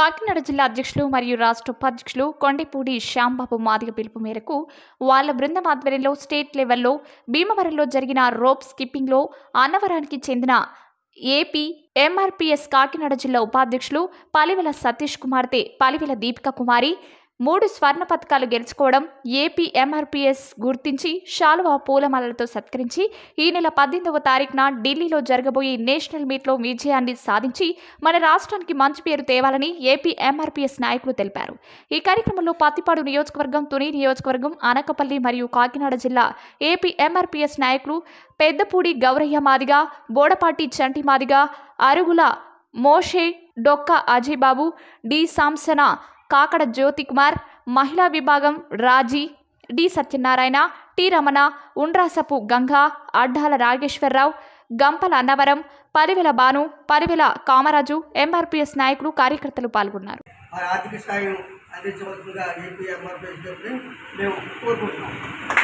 కాకినాడ జిల్లా అధ్యక్షులు మరియు రాష్ట్ర ఉపాధ్యక్షులు కొండపూడి శ్యాంబాబు మాదిగ పిలుపు మేరకు వాళ్ళ బృందం ఆధ్వర్యంలో స్టేట్ లెవెల్లో భీమవరంలో జరిగిన రోప్ స్కిప్పింగ్లో అన్నవరానికి చెందిన ఏపీ ఎంఆర్పిఎస్ కాకినాడ జిల్లా ఉపాధ్యక్షులు పలివెల సతీష్ కుమార్తె పలివెల దీపిక కుమారి మూడు స్వర్ణ పథకాలు గెలుచుకోవడం ఏపీ ఎంఆర్పిఎస్ గుర్తించి శాలువా పూలమాలలతో సత్కరించి ఈ నెల పద్దెనిమిదవ తారీఖున ఢిల్లీలో జరగబోయే నేషనల్ మీట్లో విజయాన్ని సాధించి మన రాష్ట్రానికి మంచి పేరు తేవాలని ఏపీ ఎంఆర్పిఎస్ నాయకులు తెలిపారు ఈ కార్యక్రమంలో పత్తిపాడు నియోజకవర్గం తుని నియోజకవర్గం అనకపల్లి మరియు కాకినాడ జిల్లా ఏపీ ఎంఆర్పిఎస్ నాయకులు పెద్దపూడి గౌరయ్య మాదిగా బోడపాటి చంటి మాదిగా అరుగుల మోషే డొక్క అజయ్ బాబు డి సాంసన కాకడ జ్యోతి కుమార్ మహిళా విభాగం రాజీ డి సత్యనారాయణ టి రమణ ఉండ్రాసపు గంగా అడ్డాల నాగేశ్వరరావు గంపల అన్నవరం పరివెల భాను పరివెల కామరాజు ఎంఆర్పిఎస్ నాయకులు కార్యకర్తలు పాల్గొన్నారు ఆ ఆర్థిక స్థాయిని అందించవలసిందిగా ఏపీ ఎంఆర్పీఎస్ తరఫున మేము కోరుకుంటున్నాం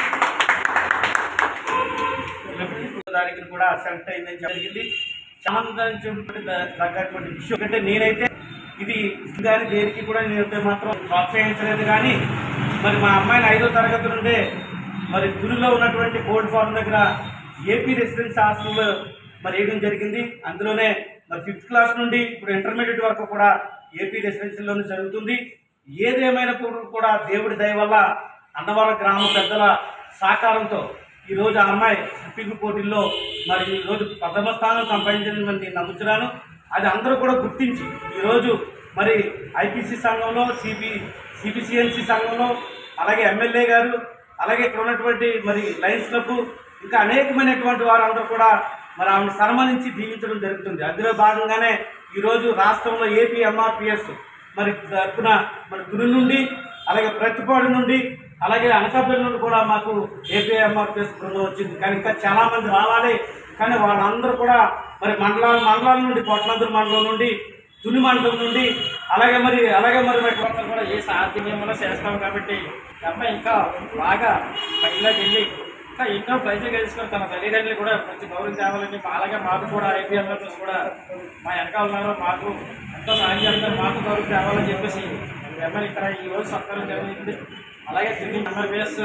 దానికి కూడా సెలెక్ట్ అయిందని జరిగింది సంబంధించినటువంటి ద- తగ్గటువంటి విషయం అంటే నేనైతే ఇది కానీ దేనికి కూడా నేనైతే మాత్రం ప్రోత్సహించలేదు కానీ మరి మా అమ్మాయిని ఐదో తరగతి నుండే మరి గుడిలో ఉన్నటువంటి కోల్డ్ ఫార్మ్ దగ్గర ఏపీ రెసిడెన్స్ హాస్టల్ మరి వేయడం జరిగింది అందులోనే మరి ఫిఫ్త్ క్లాస్ నుండి ఇప్పుడు ఇంటర్మీడియట్ వరకు కూడా ఏపీ రెసిడెన్సీలోనే జరుగుతుంది ఏదేమైనప్పుడు కూడా దేవుడి దయ వల్ల అన్నవరం గ్రామ పెద్దల సహకారంతో ఈ రోజు ఆ అమ్మాయి స్కిప్పింగ్ పోటీల్లో మరి ఈ రోజు ప్రథమ స్థానం సంపాదించిందని నేను నమ్ముతున్నాను అది అందరూ కూడా గుర్తించి ఈరోజు మరి ఐపీసీ సంఘంలో సిబి సిబిసిఎన్సి సంఘంలో అలాగే ఎమ్మెల్యే గారు అలాగే ఇక్కడ ఉన్నటువంటి మరి లయన్స్ క్లబ్ ఇంకా అనేకమైనటువంటి వారందరూ కూడా మరి ఆమెను సన్మానించి దీవించడం జరుగుతుంది అందులో భాగంగానే ఈరోజు రాష్ట్రంలో ఏపీ ఎంఆర్పిఎస్ మరి తరపున మరి గురి నుండి అలాగే ప్రతిపాడు నుండి అలాగే అనకాపల్లి నుండి కూడా మాకు ఏపీఎంఆర్పిఎస్ బృందం వచ్చింది కానీ ఇంకా చాలా మంది రావాలి కానీ వాళ్ళందరూ కూడా మరి మండలాల మండలాల నుండి కోట్లందూరు మండలం నుండి తుని మండలం నుండి అలాగే మరి అలాగే మరి మరి ఒక్కరు కూడా ఏ సాధ్యమేమో చేస్తాం కాబట్టి ఈ అమ్మాయి ఇంకా బాగా పైలోకి వెళ్ళి ఇంకా ఎన్నో ప్రైజులు గెలుచుకొని తన తల్లిదండ్రులు కూడా మంచి గౌరవం తేవాలని మా- అలాగే మాకు కూడా ఐపీఎంఎస్ కూడా మా వెనకాల ఉన్నారు మాకు ఎంతో సాయం చేస్తారు మాకు గౌరవం తేవాలని చెప్పేసి ఈ అమ్మాయి ఇక్కడ ఈ రోజు సత్కారం జరిగింది అలాగే తిరిగి ఎంఆర్పిఎస్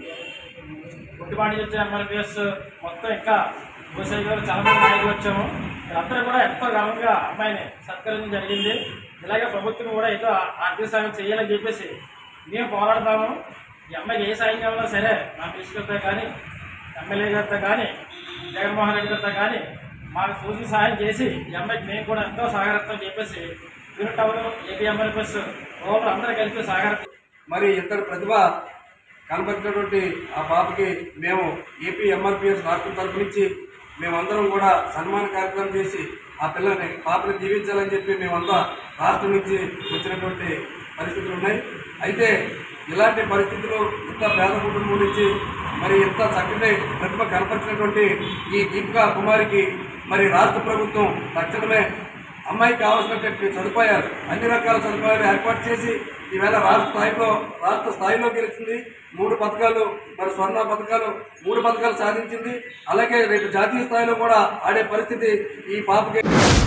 గుడ్డిపాటి వచ్చే ఎంఆర్పిఎస్ మొత్తం ఇంకా భూషయ్య గారు చాలా మంది నాయకులు వచ్చాము అందరూ కూడా ఎంతో ఘనంగా అమ్మాయిని సత్కరించడం జరిగింది ఇలాగే ప్రభుత్వం కూడా ఏదో ఆర్థిక సాయం చేయాలని చెప్పేసి మేము పోరాడతాము ఈ అమ్మాయికి ఏ సాయం కావాలో సరే మా మినిస్టర్తో కానీ ఎమ్మెల్యే గారితో కానీ జగన్మోహన్ రెడ్డి గారితో కానీ మాకు సూచన సహాయం చేసి ఈ అమ్మాయికి మేము కూడా ఎంతో సహకరిస్తామని చెప్పేసి unit town AP MLS over అందరూ కలిపి సహకరిస్తాం మరి ఇంతటి ప్రతిభ కనబరిచినటువంటి ఆ పాపకి మేము ఏపీ ఎంఆర్పిఎస్ రాష్ట్రం తరపు నుంచి మేమందరం కూడా సన్మాన కార్యక్రమం చేసి ఆ పిల్లని పాపని దీవించాలని చెప్పి మేమంతా రాష్ట్రం నుంచి వచ్చినటువంటి పరిస్థితులు ఉన్నాయి అయితే ఇలాంటి పరిస్థితులు ఇంత పేద కుటుంబం నుంచి మరి ఇంత చక్కటి ప్రతిభ కనపరిచినటువంటి ఈ దీపికా కుమారికి మరి రాష్ట్ర ప్రభుత్వం తక్షణమే అమ్మాయికి కావాల్సినటువంటి సదుపాయాలు అన్ని రకాల సదుపాయాలు ఏర్పాటు చేసి ఈవేళ రాష్ట్ర స్థాయిలో రాష్ట్ర స్థాయిలో గెలిచింది మూడు పథకాలు మరి స్వర్ణ పథకాలు మూడు పథకాలు సాధించింది అలాగే రేపు జాతీయ స్థాయిలో కూడా ఆడే పరిస్థితి ఈ పాపకి